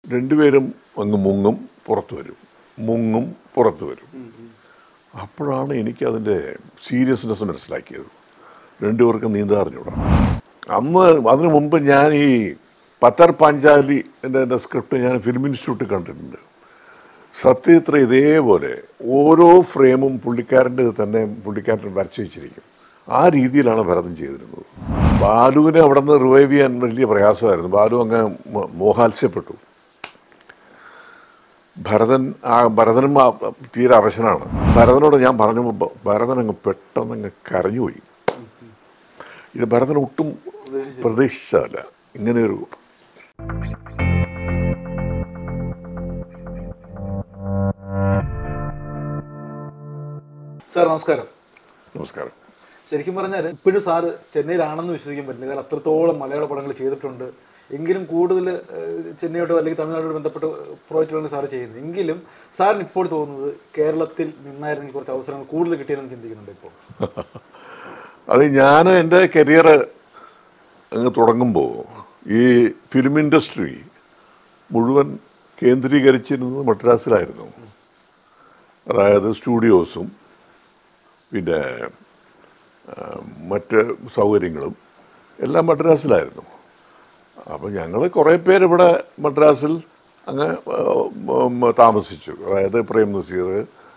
രണ്ടുപേരും അങ്ങ് മുങ്ങും പുറത്തു വരും മുങ്ങും പുറത്തു വരും അപ്പോഴാണ് എനിക്കതിൻ്റെ സീരിയസ്നെസ് മനസ്സിലാക്കിയത് രണ്ടുപേർക്കും നീന്താൻ അറിഞ്ഞൂടാ അന്ന് അതിനു മുമ്പ് ഞാൻ ഈ പത്തർ പാഞ്ചാലി എൻ്റെ എൻ്റെ സ്ക്രിപ്റ്റ് ഞാൻ ഫിലിം ഇൻസ്റ്റിറ്റ്യൂട്ടിൽ കണ്ടിട്ടുണ്ട് സത്യത്ര ഇതേപോലെ ഓരോ ഫ്രെയിമും പുള്ളിക്കാരൻ്റെ തന്നെ പുള്ളിക്കാരൻ വരച്ചു വെച്ചിരിക്കും ആ രീതിയിലാണ് ഭരതൻ ചെയ്തിരുന്നത് ബാലുവിനെ അവിടെ നിന്ന് റിവൈവ് ചെയ്യാൻ വലിയ പ്രയാസമായിരുന്നു ബാലു അങ്ങ് മോ- മോഹാത്സ്യപ്പെട്ടു ഭരതൻ ആ ഭരതനും ആ തീരെ അവശനാണ് ഭരതനോട് ഞാൻ പറഞ്ഞു ബ- ഭരതൻ അങ്ങ് പെട്ടെന്ന് അങ്ങ് കരഞ്ഞുപോയി ഇത് ഭരതൻ ഒട്ടും പ്രതീക്ഷിച്ചതല്ല ഇങ്ങനെയൊരു സാർ നമസ്കാരം നമസ്കാരം ശരിക്കും പറഞ്ഞാൽ ഇപ്പോഴും സാറ് ചെന്നൈയിലാണെന്ന് വിശ്വസിക്കാൻ പറ്റില്ല കാരണം അത്രത്തോളം മലയാള പടങ്ങൾ ചെയ്തിട്ടുണ്ട് എങ്കിലും കൂടുതൽ ഏഹ്, ചെന്നൈയോട്ടോ അല്ലെങ്കിൽ തമിഴ്നാടോട് ബന്ധപ്പെട്ട പ്രോജക്റ്റുകളാണ് സാറ് ചെയ്യുന്നത് എങ്കിലും സാറിന് ഇപ്പോൾ തോന്നുന്നത് കേരളത്തിൽ നിന്നായിരുന്നെങ്കിൽ കുറച്ച് അവസരങ്ങൾ കൂടുതൽ കിട്ടിയെന്ന് ചിന്തിക്കുന്നുണ്ട് ഇപ്പോൾ അത് ഞാൻ എൻ്റെ കരിയർ അങ്ങ് തുടങ്ങുമ്പോൾ ഈ ഫിലിം ഇൻഡസ്ട്രി മുഴുവൻ കേന്ദ്രീകരിച്ചിരുന്നത് മദ്രാസിലായിരുന്നു അതായത് സ്റ്റുഡിയോസും പിന്നെ ആ, മറ്റ് സൗകര്യങ്ങളും എല്ലാം മദ്രാസിലായിരുന്നു അപ്പോൾ ഞങ്ങൾ കുറേ പേര് ഇവിടെ മദ്രാസിൽ അങ്ങ് ആ, ഉം, താമസിച്ചു അതായത് പ്രേം നസീർ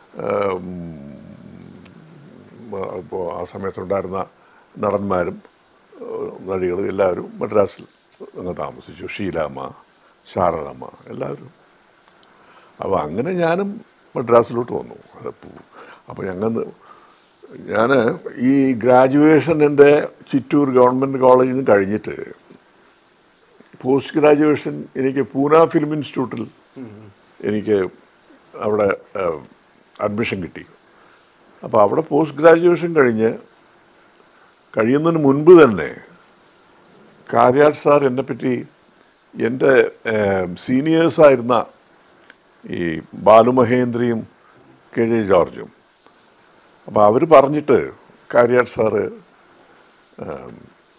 ഇപ്പോൾ ആ സമയത്തുണ്ടായിരുന്ന നടന്മാരും ഏഹ്, നടികളും എല്ലാവരും മദ്രാസിൽ അങ്ങ് താമസിച്ചു ഷീലാമ്മ ശാരദമ്മ എല്ലാവരും അപ്പോൾ അങ്ങനെ ഞാനും മദ്രാസിലോട്ട് വന്നു അപ്പോൾ ഞങ്ങൾ ഞാൻ ഈ ഗ്രാജുവേഷൻ എൻ്റെ ചിറ്റൂർ ഗവൺമെൻറ് കോളേജിൽ നിന്ന് കഴിഞ്ഞിട്ട് പോസ്റ്റ് ഗ്രാജുവേഷൻ എനിക്ക് പൂന ഫിലിം ഇൻസ്റ്റിറ്റ്യൂട്ടിൽ എനിക്ക് അവിടെ അഡ്മിഷൻ കിട്ടി അപ്പോൾ അവിടെ പോസ്റ്റ് ഗ്രാജുവേഷൻ കഴിഞ്ഞ് കഴിയുന്നതിന് മുൻപ് തന്നെ കാര്യാട്ട് സാർ എന്നെപ്പറ്റി എൻ്റെ സീനിയേഴ്സായിരുന്ന ഈ ബാലുമഹേന്ദ്രയും കെ ജെ ജോർജും അപ്പോൾ അവർ പറഞ്ഞിട്ട് കാര്യാട്ട് സാറ് ഏം,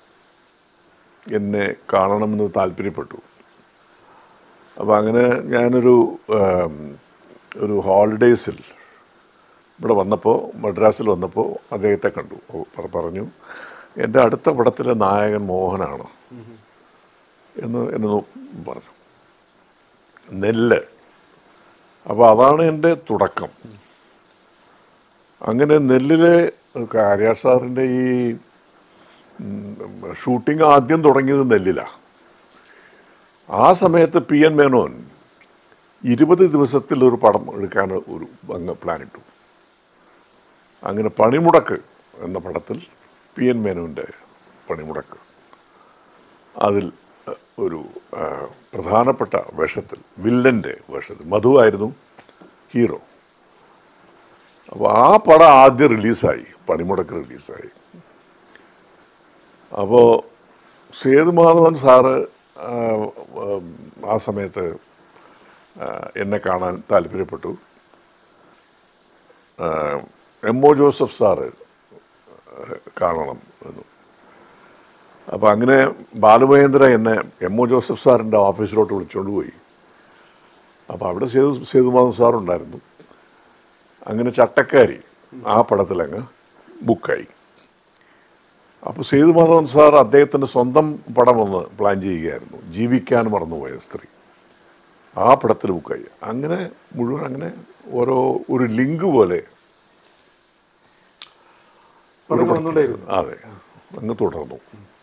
എന്നെ കാണണമെന്ന് താല്പര്യപ്പെട്ടു അപ്പോൾ അങ്ങനെ ഞാനൊരു ഏം, ഒരു ഹോളിഡേയ്സിൽ ഇവിടെ വന്നപ്പോൾ മദ്രാസിൽ വന്നപ്പോൾ അദ്ദേഹത്തെ കണ്ടു ഓ, പറ- പറഞ്ഞു എൻ്റെ അടുത്ത പടത്തിലെ നായകൻ മോഹനാണ് എന്ന് എന്നെ നോ- പറഞ്ഞു നെല്ല് അപ്പോൾ അതാണ് എൻ്റെ തുടക്കം അങ്ങനെ നെല്ലിലെ കാര്യാട്ട് സാറിൻ്റെ ഈ ഷൂട്ടിംഗ് ആദ്യം തുടങ്ങിയത് നെല്ലിലാണ് ആ സമയത്ത് പി എൻ മേനോൻ ഇരുപത് ദിവസത്തിൽ ഒരു പടം എടുക്കാൻ ഒരു അങ്ങ് പ്ലാൻ ഇട്ടു അങ്ങനെ പണിമുടക്ക് എന്ന പടത്തിൽ പി എൻ മേനോൻ്റെ പണിമുടക്ക് അതിൽ അഹ്, ഒരു ആ, പ്രധാനപ്പെട്ട വേഷത്തിൽ വില്ലൻ്റെ വേഷത്തിൽ മധു ആയിരുന്നു ഹീറോ അപ്പോൾ ആ പടം ആദ്യം റിലീസായി പണിമുടക്ക് റിലീസായി അപ്പോൾ സേതുമാധവൻ സാറ് ആ, ഉം, ആ സമയത്ത് ആ, എന്നെ കാണാൻ താല്പര്യപ്പെട്ടു ആ, എം ഒ ജോസഫ് സാറ് ആ, കാണണം എന്ന് അപ്പോൾ അങ്ങനെ ബാലുമഹേന്ദ്ര എന്നെ എം ഒ ജോസഫ് സാറിൻ്റെ ഓഫീസിലോട്ട് വിളിച്ചുകൊണ്ട് പോയി അപ്പോൾ അവിടെ സേതു സേതുമാധവൻ സാറുണ്ടായിരുന്നു അങ്ങനെ ചട്ടക്കാരി ആ പടത്തിലങ്ങ് ബുക്കായി അപ്പോൾ സേതുമാധവൻ സാർ അദ്ദേഹത്തിൻ്റെ സ്വന്തം പടം ഒന്ന് പ്ലാൻ ചെയ്യുകയായിരുന്നു ജീവിക്കാൻ മറന്നുപോയ സ്ത്രീ ആ പടത്തിൽ ബുക്കായി അങ്ങനെ മുഴുവൻ അങ്ങനെ ഓരോ ഒരു ലിങ്ക് പോലെ ഒരു പടങ്ങൾ വന്നുകൊണ്ടേയിരുന്നു. അതെ അങ്ങ് തുടർന്നു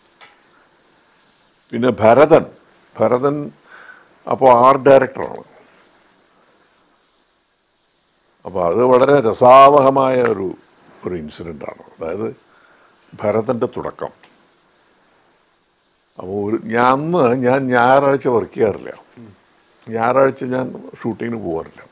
പിന്നെ ഭരതൻ ഭരതൻ അപ്പോൾ ആർട്ട് ഡയറക്ടറാണ് അപ്പോൾ അത് വളരെ രസാവഹമായ ഒരു ഒരു ഇൻസിഡൻ്റാണ് അതായത് ഭരതൻ്റെ തുടക്കം അപ്പോൾ ഒരു ഞാൻ അന്ന് ഞാൻ ഞായറാഴ്ച വർക്ക് ചെയ്യാറില്ല ഞായറാഴ്ച ഞാൻ ഷൂട്ടിങ്ങിന് പോകാറില്ല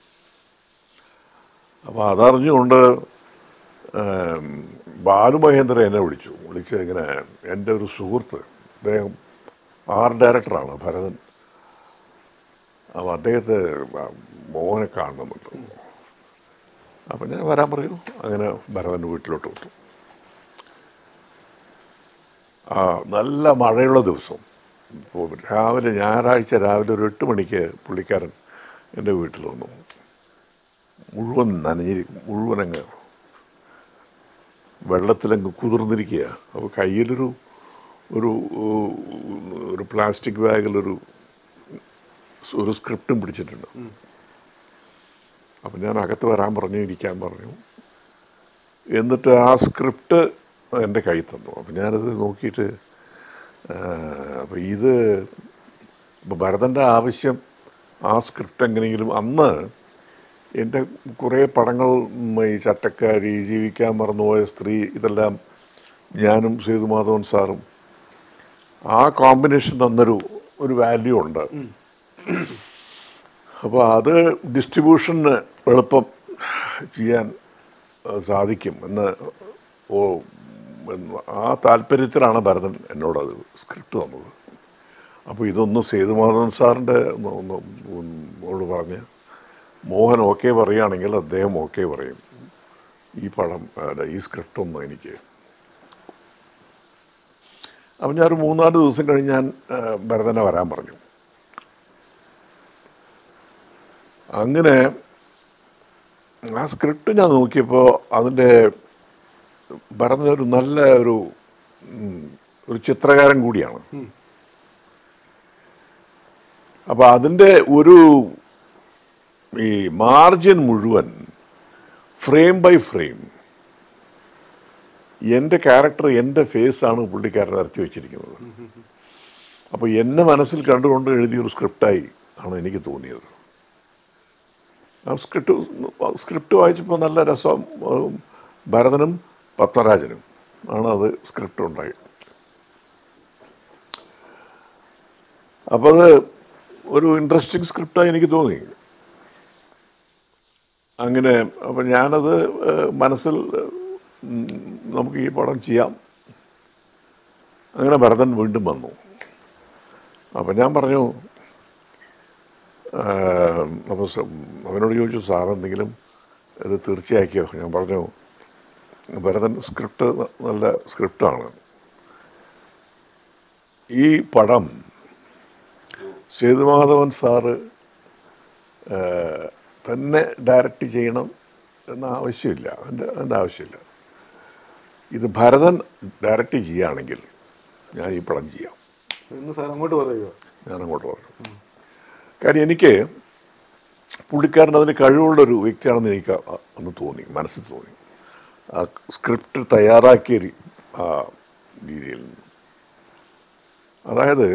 അപ്പോൾ അതറിഞ്ഞുകൊണ്ട് ഏം, ബാലുമഹേന്ദ്ര എന്നെ വിളിച്ചു വിളിച്ച് ഇങ്ങനെ എൻ്റെ ഒരു സുഹൃത്ത് അദ്ദേഹം ആർട്ട് ഡയറക്ടറാണ് ഭരതൻ അപ്പോൾ അദ്ദേഹത്തെ മോഹനെ കാണണമെന്നുണ്ട് അപ്പം ഞാൻ വരാൻ പറയൂ അങ്ങനെ ഭരതൻ്റെ വീട്ടിലോട്ട് വിട്ടു ആ നല്ല മഴയുള്ള ദിവസം ഇപ്പോൾ രാവിലെ ഞായറാഴ്ച രാവിലെ ഒരു എട്ട് മണിക്ക് പുള്ളിക്കാരൻ എൻ്റെ വീട്ടിൽ വന്നു മുഴുവൻ നനഞ്ഞിരിക്കും മുഴുവൻ അങ്ങ് വെള്ളത്തിലങ്ങ് കുതിർന്നിരിക്കുക അപ്പോൾ കയ്യിലൊരു ഒരു ഒരു പ്ലാസ്റ്റിക് ബാഗിലൊരു ഒരു സ്ക്രിപ്റ്റും പിടിച്ചിട്ടുണ്ട് അപ്പം ഞാൻ അകത്ത് വരാൻ പറഞ്ഞു ഇരിക്കാൻ പറഞ്ഞു എന്നിട്ട് ആ സ്ക്രിപ്റ്റ് എൻ്റെ കയ്യിൽ തന്നു അപ്പം ഞാനത് നോക്കിയിട്ട് അപ്പം ഇത് ഇപ്പം ഭരതൻ്റെ ആവശ്യം ആ സ്ക്രിപ്റ്റ് എങ്ങനെയെങ്കിലും അന്ന് എൻ്റെ കുറേ പടങ്ങൾ ഉം, ഈ ചട്ടക്കാരി ജീവിക്കാൻ മറന്നുപോയ സ്ത്രീ ഇതെല്ലാം ഞാനും സേതുമാധവൻ സാറും ആ കോമ്പിനേഷൻ തന്നൊരു ഒരു വാല്യൂ ഉണ്ട് അപ്പോൾ അത് ഡിസ്ട്രിബ്യൂഷന് എളുപ്പം ചെയ്യാൻ അഹ് സാധിക്കും എന്ന് ഓ എന്ന് ആ താല്പര്യത്തിലാണ് ഭരതൻ എന്നോടത് സ്ക്രിപ്റ്റ് തന്നത് അപ്പോൾ ഇതൊന്ന് സേതുമാധവൻ സാറിൻ്റെ ഒന്ന് ഒന്ന് ഓട് പറഞ്ഞ് മോഹൻ ഓക്കെ പറയുകയാണെങ്കിൽ അദ്ദേഹം ഓക്കെ പറയും ഈ പടം അല്ല, ഈ സ്ക്രിപ്റ്റ് ഒന്ന് എനിക്ക് അപ്പം ഞാനൊരു മൂന്നാല് ദിവസം കഴിഞ്ഞ് ഞാൻ ആ, ഭരതനെ വരാൻ പറഞ്ഞു അങ്ങനെ ആ സ്ക്രിപ്റ്റ് ഞാൻ നോക്കിയപ്പോൾ അതിൻ്റെ ഭരതൻ ഒരു നല്ല ഒരു ഉം, ഒരു ചിത്രകാരൻ കൂടിയാണ് അപ്പോൾ അതിൻ്റെ ഒരു ഈ മാർജിൻ മുഴുവൻ ഫ്രെയിം ബൈ ഫ്രെയിം എൻ്റെ ക്യാരക്ടർ എൻ്റെ ഫേസാണ് പുള്ളിക്കാരൻ ഇറക്കി വെച്ചിരിക്കുന്നത് അപ്പോൾ എന്നെ മനസ്സിൽ കണ്ടുകൊണ്ട് എഴുതിയൊരു സ്ക്രിപ്റ്റായി ആണ് എനിക്ക് തോന്നിയത് ആ സ്ക്രിപ്റ്റ് സ്ക്രിപ്റ്റ് വായിച്ചപ്പോൾ നല്ല രസം ഉം, ഭരതനും പത്മരാജനും ആണ് അത് സ്ക്രിപ്റ്റ് ഉണ്ടായി അപ്പോൾ അത് ഒരു ഇൻട്രസ്റ്റിംഗ് സ്ക്രിപ്റ്റായി എനിക്ക് തോന്നി അങ്ങനെ അപ്പം ഞാനത് ഏഹ്, മനസ്സിൽ ഉം, നമുക്ക് ഈ പടം ചെയ്യാം അങ്ങനെ ഭരതൻ വീണ്ടും വന്നു അപ്പം ഞാൻ പറഞ്ഞു അപ്പോൾ അവനോട് ചോദിച്ചു സാർ എന്തെങ്കിലും ഇത് തീർച്ചയാക്കിയോ ഞാൻ പറഞ്ഞു ഭരതൻ സ്ക്രിപ്റ്റ് നല്ല സ്ക്രിപ്റ്റാണ് ഈ പടം സേതുമാധവൻ സാറ് ആ, തന്നെ ഡയറക്റ്റ് ചെയ്യണം എന്ന ആവശ്യമില്ല അതിൻ്റെ അതിൻ്റെ ആവശ്യമില്ല ഇത് ഭരതൻ ഡയറക്റ്റ് ചെയ്യുകയാണെങ്കിൽ ഞാൻ ഈ പടം ചെയ്യാം എന്ന് സാർ അങ്ങോട്ട് പറയുക ഞാൻ അങ്ങോട്ട് പറഞ്ഞു കാര്യം എനിക്ക് പുള്ളിക്കാരൻ അതിന് കഴിവുള്ളൊരു വ്യക്തിയാണെന്ന് എനിക്ക് അ- അന്ന് തോന്നി മനസ്സിൽ തോന്നി ആ സ്ക്രിപ്റ്റ് തയ്യാറാക്കിയ രീ- ആ രീതിയിൽ നിന്ന് അതായത്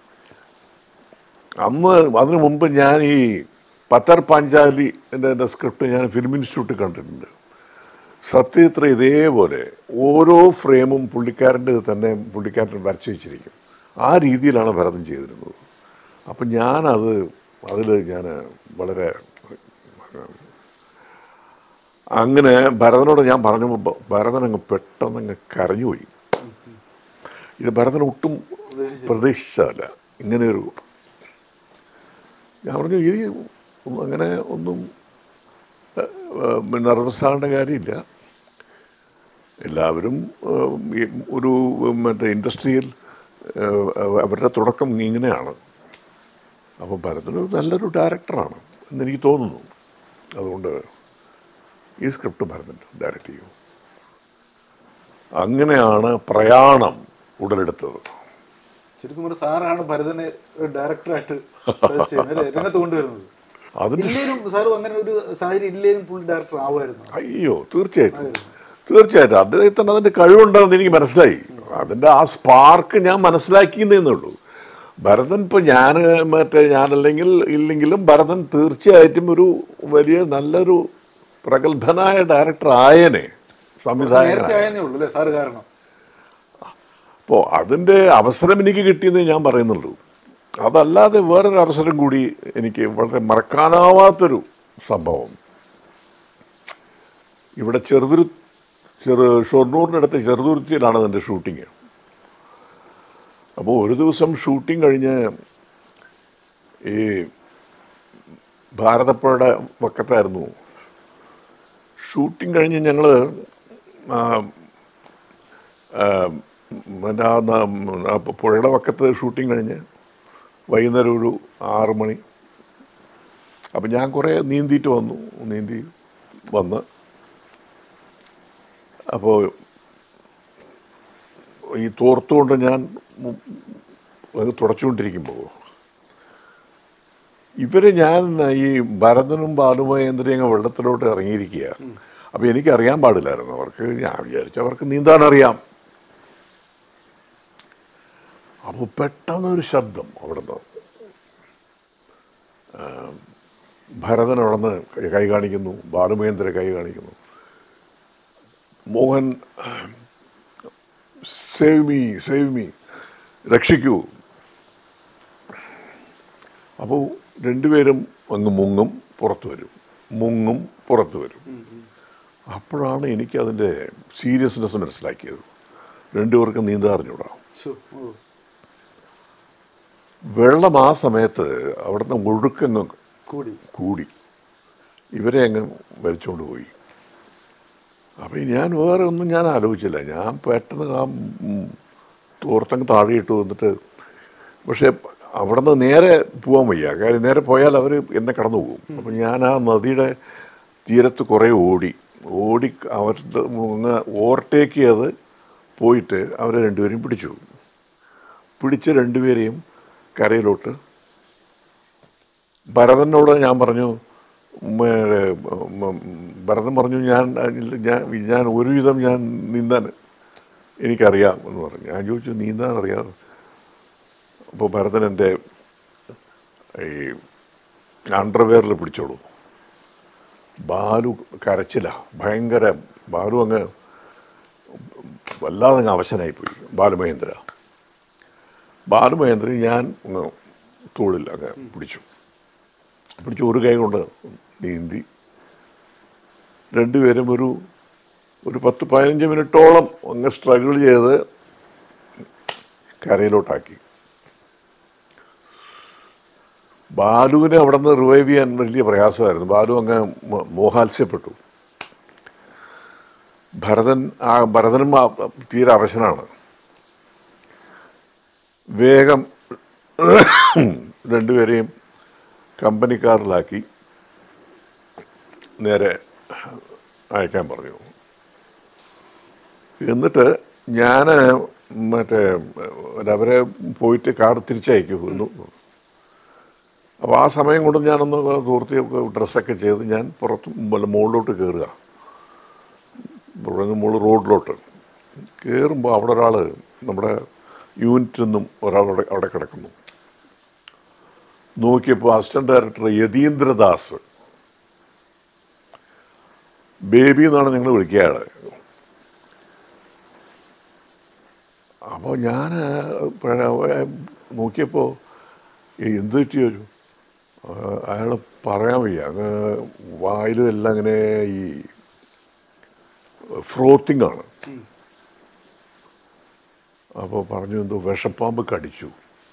അന്ന് അതിനു മുമ്പ് ഞാൻ ഈ പത്തർ പാഞ്ചാലി എൻ്റെ സ്ക്രിപ്റ്റ് ഞാൻ ഫിലിം ഇൻസ്റ്റിറ്റ്യൂട്ടിൽ കണ്ടിട്ടുണ്ട് സത്യത്ര ഇതേപോലെ ഓരോ ഫ്രെയിമും പുള്ളിക്കാരൻ്റെ തന്നെ പുള്ളിക്കാരൻ വരച്ചു വെച്ചിരിക്കും ആ രീതിയിലാണ് ഭരതൻ ചെയ്തിരുന്നത് അപ്പം ഞാനത് അതിൽ ഞാൻ വളരെ അങ്ങനെ ഭരതനോട് ഞാൻ പറഞ്ഞപ്പോൾ ഭരതൻ അങ്ങ് പെട്ടെന്ന് അങ്ങ് കരഞ്ഞുപോയി ഇത് ഭരതൻ ഒട്ടും പ്രതീക്ഷിച്ചതല്ല ഇങ്ങനെയൊരു ഞാൻ പറഞ്ഞു ഈ അങ്ങനെ ഒന്നും നെർവസ് ആകേണ്ട കാര്യമില്ല എല്ലാവരും ഏഹ്, ഈ ഒരു മറ്റേ ഇൻഡസ്ട്രിയിൽ ഏഹ്, അവരുടെ തുടക്കം ഇങ്ങനെയാണ് അപ്പോൾ ഭരതൻ ഒരു നല്ലൊരു ഡയറക്ടറാണ് എന്നെനിക്ക് തോന്നുന്നു അതുകൊണ്ട് ഈ സ്ക്രിപ്റ്റ് ഭരതൻ ഡയറക്റ്റ് ചെയ്യും അങ്ങനെയാണ് പ്രയാണം ഉടലെടുത്തത് ചുരുക്കം പറഞ്ഞാൽ സാറാണ് ഭരതനെ ഒരു ഡയറക്ടറായിട്ട് suggest ചെയ്യുന്നത് അല്ലേ? രംഗത്ത് കൊണ്ടുവരുന്നത് അതിൻ്റെ ഇല്ലേലും സാറും അങ്ങനെ ഒരു സാഹചര്യം ഇല്ലേലും പുള്ളി ഡയറക്ടർ ആവുമായിരുന്നു അയ്യോ തീർച്ചയായിട്ടും തീർച്ചയായിട്ടും അദ്ദേഹത്തിന് അതിൻ്റെ കഴിവുണ്ടെന്ന് എനിക്ക് മനസ്സിലായി അതിൻ്റെ ആ സ്പാർക്ക് ഞാൻ മനസ്സിലാക്കിയെന്നേ ഉള്ളൂ ഭരതൻ ഇപ്പോൾ ഞാൻ മറ്റേ ഞാനല്ലെങ്കിൽ ഇല്ലെങ്കിലും ഭരതൻ തീർച്ചയായിട്ടും ഒരു വലിയ നല്ലൊരു പ്രഗത്ഭനായ ഡയറക്ടർ ആയനെ നേരത്തെ സംവിധായകനായ ആയെന്നേ ഉള്ളൂ അല്ലേ സാറ് കാരണം അപ്പോൾ അതിൻ്റെ അവസരം എനിക്ക് കിട്ടിയെന്നേ ഞാൻ പറയുന്നുള്ളൂ അതല്ലാതെ വേറൊരു അവസരം കൂടി എനിക്ക് വളരെ മറക്കാനാവാത്തൊരു സംഭവം ഇവിടെ ചെറുതുരു ചെറു ഷൊർണൂറിനടുത്ത് ചെറുതുരുത്തിയിലാണ് അതിൻ്റെ ഷൂട്ടിങ് അപ്പോൾ ഒരു ദിവസം ഷൂട്ടിംഗ് കഴിഞ്ഞ് ഈ ഭാരതപ്പുഴയുടെ വക്കത്തായിരുന്നു ഷൂട്ടിംഗ് കഴിഞ്ഞ് ഞങ്ങൾ മറ്റേ ആ ന- ആ പുഴയുടെ പക്കത്ത് ഷൂട്ടിംഗ് കഴിഞ്ഞ് വൈകുന്നേരം ഒരു ആറ് മണി അപ്പം ഞാൻ കുറേ നീന്തിയിട്ട് വന്നു നീന്തി വന്ന് അപ്പോൾ ഈ തോർത്തുകൊണ്ട് ഞാൻ മു- അത് തുടച്ചുകൊണ്ടിരിക്കുമ്പോൾ ഇവര് ഞാൻ ഈ ഭരതനും ബാലുമഹേന്ദ്രയും അങ്ങ് വെള്ളത്തിലോട്ട് ഇറങ്ങിയിരിക്കുക അപ്പം എനിക്ക് അറിയാൻ പാടില്ലായിരുന്നു അവർക്ക് ഞാൻ വിചാരിച്ചു അവർക്ക് നീന്താൻ അറിയാം അപ്പോൾ പെട്ടെന്നൊരു ശബ്ദം അവിടുന്ന് ആ, ഭരതൻ അവിടെ നിന്ന് കൈ കാണിക്കുന്നു ബാലുമഹേന്ദ്ര കൈ കാണിക്കുന്നു Mohan save me save me രക്ഷിക്കൂ അപ്പോൾ രണ്ടുപേരും അങ്ങ് മുങ്ങും പുറത്തു വരും മുങ്ങും പുറത്തു വരും അപ്പോഴാണ് എനിക്ക് അതിൻ്റെ സീരിയസ്നെസ് മനസ്സിലാക്കിയത് രണ്ടുപേർക്കും നീന്താൻ അറിഞ്ഞൂടാ ശോ, ഓ. വെള്ളം ആ സമയത്ത് അവിടുന്ന് ഒഴുക്കങ്ങ് കൂടി കൂടി ഇവരെ അങ്ങ് വലിച്ചുകൊണ്ട് പോയി അപ്പം ഞാൻ വേറെ ഒന്നും ഞാൻ ആലോചിച്ചില്ല ഞാൻ പെട്ടെന്ന് ആ ഉം, തോർത്തങ്ങ് താഴെ ഇട്ടു വന്നിട്ട് പക്ഷേ അവിടെ നിന്ന് നേരെ പോകാൻ വയ്യ കാര്യം നേരെ പോയാൽ അവർ എന്നെ കടന്നു പോകും അപ്പം ഞാൻ ആ നദിയുടെ തീരത്ത് കുറേ ഓടി ഓടി അവരുടെ അങ്ങ് ഓവർടേക്ക് ചെയ്ത് പോയിട്ട് അവരെ രണ്ടുപേരെയും പിടിച്ചു പിടിച്ച് രണ്ടുപേരെയും കരയിലോട്ട് ഭരതനോട് ഞാൻ പറഞ്ഞു മേ- ഉം, ഭരതൻ പറഞ്ഞു ഞാൻ ഞാൻ ഞാൻ ഒരുവിധം ഞാൻ നീന്താൻ എനിക്കറിയാം എന്ന് പറഞ്ഞു ഞാൻ ചോദിച്ചു നീന്താൻ അറിയാം അപ്പോൾ ഭരതൻ എൻ്റെ ഈ അണ്ടർവെയറിൽ പിടിച്ചോളൂ ബാലു കരച്ചില്ല ഭയങ്കര ബാലു അങ്ങ് വല്ലാതെ അങ്ങ് അവശനായിപ്പോയി ബാലുമഹേന്ദ്ര ബാലുമഹേന്ദ്രൻ ഞാൻ അങ്ങ് തോളിൽ അങ്ങ് പിടിച്ചു പിടിച്ച് ഒരു കൈ കൊണ്ട് നീന്തി രണ്ടുപേരും ഒരു ഒരു പത്ത് പതിനഞ്ച് മിനിറ്റോളം അങ്ങ് സ്ട്രഗിൾ ചെയ്ത് കരയിലോട്ടാക്കി ബാലുവിനെ അവിടെ നിന്ന് റിവൈവ് ചെയ്യാൻ വലിയ പ്രയാസമായിരുന്നു ബാലു അങ്ങ് മോ- മോഹാത്സ്യപ്പെട്ടു ഭരതൻ ആ ഭരതനും ആ തീരെ അവശനാണ് വേഗം രണ്ടുപേരെയും കമ്പനിക്കാരിലാക്കി നേരെ അയക്കാൻ പറഞ്ഞു എന്നിട്ട് ഞാൻ മറ്റേ അവരെ പോയിട്ട് കാർ തിരിച്ചയക്കുന്നു അപ്പോൾ ആ സമയം കൊണ്ട് ഞാനൊന്ന് തോർത്തി ഡ്രസ്സൊക്കെ ചെയ്ത് ഞാൻ പുറത്ത് വല്ല മുകളിലോട്ട് കയറുക ഇവിടെ നിന്ന് മുകളിൽ റോഡിലോട്ട് കയറുമ്പോൾ അവിടെ ഒരാൾ നമ്മുടെ യൂണിറ്റിൽ നിന്നും ഒരാൾ അവിടെ അവിടെ കിടക്കുന്നു നോക്കിയപ്പോൾ അസിസ്റ്റന്റ് ഡയറക്ടർ യതീന്ദ്രദാസ് ബേബി എന്നാണ് ഞങ്ങൾ വിളിക്കുക അയാള് അപ്പോൾ ഞാൻ നോക്കിയപ്പോൾ എന്ത് പറ്റി ഒരു അയാൾ പറയാൻ വയ്യ അങ്ങ് വായിലും എല്ലാം ഇങ്ങനെ ഈ ഫ്രോത്തിങ് ആണ് അപ്പോൾ പറഞ്ഞു എന്തോ വിഷപ്പാമ്പ് കടിച്ചു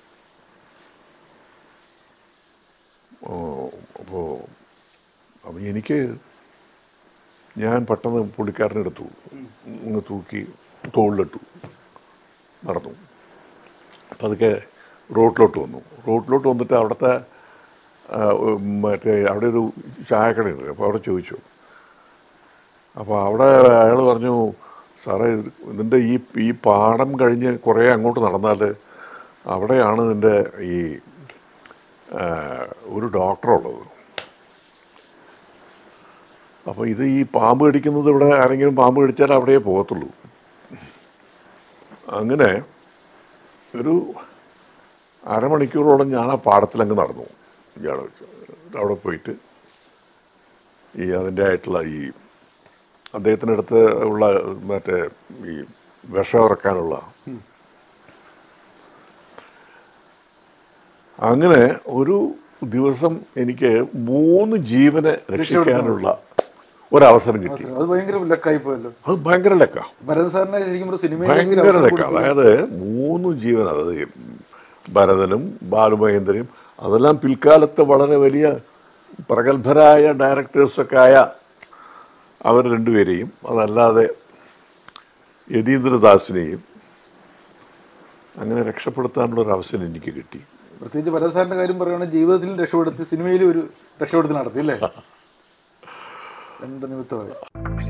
അപ്പോൾ അപ്പം എനിക്ക് ഞാൻ പെട്ടെന്ന് പുള്ളിക്കാരനെടുത്തു അങ്ങ് തൂക്കി തോളിലിട്ടു നടന്നു അപ്പം അതൊക്കെ റോട്ടിലോട്ട് വന്നു റോട്ടിലോട്ട് വന്നിട്ട് അവിടുത്തെ ആ, ഉം, മറ്റേ അവിടെ ഒരു ചായക്കടയുണ്ട് അപ്പോൾ അവിടെ ചോദിച്ചു അപ്പോൾ അവിടെ അയാൾ പറഞ്ഞു സാറേ ഇത് ഇതിൻ്റെ ഈ ഈ പാടം കഴിഞ്ഞ് കുറേ അങ്ങോട്ട് നടന്നാൽ അവിടെയാണ് ഇതിൻ്റെ ഈ ആ, ഒരു ഡോക്ടറുള്ളത് അപ്പോൾ ഇത് ഈ പാമ്പ് കടിക്കുന്നത് ഇവിടെ ആരെങ്കിലും പാമ്പ് കടിച്ചാൽ അവിടെയേ പോകത്തുള്ളൂ അങ്ങനെ ഒരു അരമണിക്കൂറോളം ഞാൻ ആ പാടത്തിലങ്ങ് നടന്നു ഇയാൾ അവിടെ പോയിട്ട് ഈ അതിൻ്റെ ആയിട്ടുള്ള ഈ അദ്ദേഹത്തിൻ്റെ അടുത്ത് ഉള്ള മറ്റേ ഈ വിഷം ഇറക്കാനുള്ള അങ്ങനെ ഒരു ദിവസം എനിക്ക് മൂന്ന് ജീവനെ രക്ഷിക്കാനുള്ള ഒരവസരം കിട്ടി അത് ഭയങ്കര ലക്കായി പോയല്ലോ അത് ഭയങ്കര ലെക്ക ഭരത് സാറിനെ ശരിക്കും ഒരു സിനിമയിൽ ഭയങ്കര ലെക്ക അതായത് മൂന്ന് ജീവൻ അതായത് ഈ ഭരതനും ബാലുമഹേന്ദ്രയും അതെല്ലാം പിൽക്കാലത്ത് വളരെ വലിയ പ്രഗത്ഭരായ ഡയറക്ടേഴ്സൊക്കെ ആയ അവർ രണ്ടുപേരെയും അതല്ലാതെ യതീന്ദ്രദാസിനെയും അങ്ങനെ രക്ഷപ്പെടുത്താനുള്ള ഒരു അവസരം എനിക്ക് കിട്ടി പ്രത്യേകിച്ച് ഭരത് സാറിന്റെ കാര്യം പറയുകയാണെങ്കിൽ ജീവിതത്തിൽ രക്ഷപ്പെടുത്തി സിനിമയിലും ഒരു രക്ഷപ്പെടുത്തി നടത്തി അല്ലേ എന്ത് നിമിത്തമായി